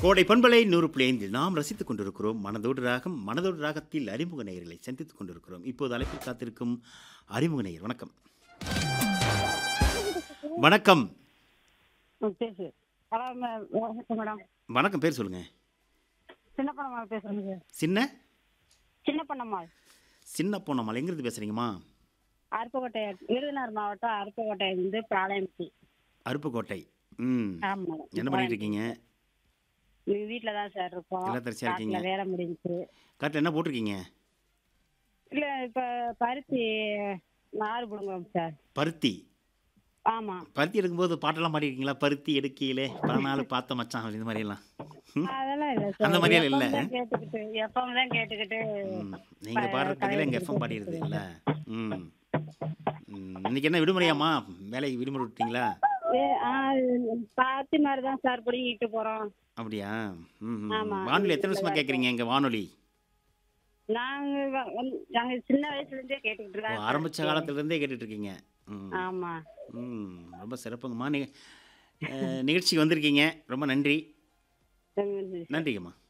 கோடை பண்பலை நூறு புள்ளி ஐந்தில் நாம் ரசித்துக் கொண்டிருக்கிறோம் மனதோடு ராகம் மனதோடு ராகத்தில் அறிமுக நேயர்களை சந்தித்துக் கொண்டிருக்கிறோம் இப்போது அழைப்பில் காத்திருக்கும் அறிமுக நேயர் வணக்கம் வணக்கம் ம், பேசு அதான் மே- வணக்கம் மேடம் வணக்கம் பேர் சொல்லுங்க சின்ன பொண்ணம்மாள் பேசுறேங்க சார் சின்ன சின்ன பொண்ணம்மாள் சின்ன பொண்ணம்மாள் எங்கிருந்து பேசுறீங்கம்மா அருப்புக்கோட்டை விருதுநகர் மாவட்டம் அருப்புக்கோட்டை வந்து பாளையம்பட்டி அருப்புக்கோட்டை ம் ஆமா மேடம் என்ன பண்ணிட்டு இருக்கீங்க வீட்டில் தான் சார் இருக்கோம் எல்லாம் தரிசியா இருக்கீங்க. காட்டுல வேலை முடிஞ்சுச்சு காட்டில் என்ன போட்டிருக்கீங்க இல்லை இப்போ பருத்தி நாறு பிடுங்குறோம் சார் பருத்தி ஆமா பருத்தி எடுக்கும்போது பாட்டெல்லாம் பாடிருக்கீங்களா பருத்தி எடுக்கையிலே பல நாள் பார்த்த மச்சான் இந்த மாதிரியெல்லாம் ம்? அதெல்லாம் இல்லை சார் அந்த மாதிரியெல்லாம் இல்ல. எப்பவும் தான் கேட்டுக்கிட்டு எப்பவும் தான் கேட்டுக்கிட்டு ம். நீங்க பாடுற பதில எங்க எஃப்எம் பாடிடுது இல்ல ம் ம். இன்னைக்கு என்ன விடுமுறையாம்மா வேலைக்கு விடுமுறை விட்டீங்களா ஏ, ஆ, பாத்தி மாதிரி தான் சார் பிடிங்கிட்டு போறோம் அப்படியா ம் ம். ஆமா. வானொலி எத்தனை வருஷமா கேட்குறீங்க எங்க வானொலி நாங்க வ- வந்து- நாங்க சின்ன வயசுல இருந்தே கேட்டுக்கிட்டு ஓ, தான் ஆரம்பிச்ச காலத்துல இருந்தே கேட்டுட்டு இருக்கீங்க ம் ஆமா ம் ரொம்ப சிறப்புங்கம்மா நீ அஹ், நிகழ்ச்சிக்கு வந்திருக்கீங்க ரொம்ப நன்றி ம். நன்றிங்கம்மா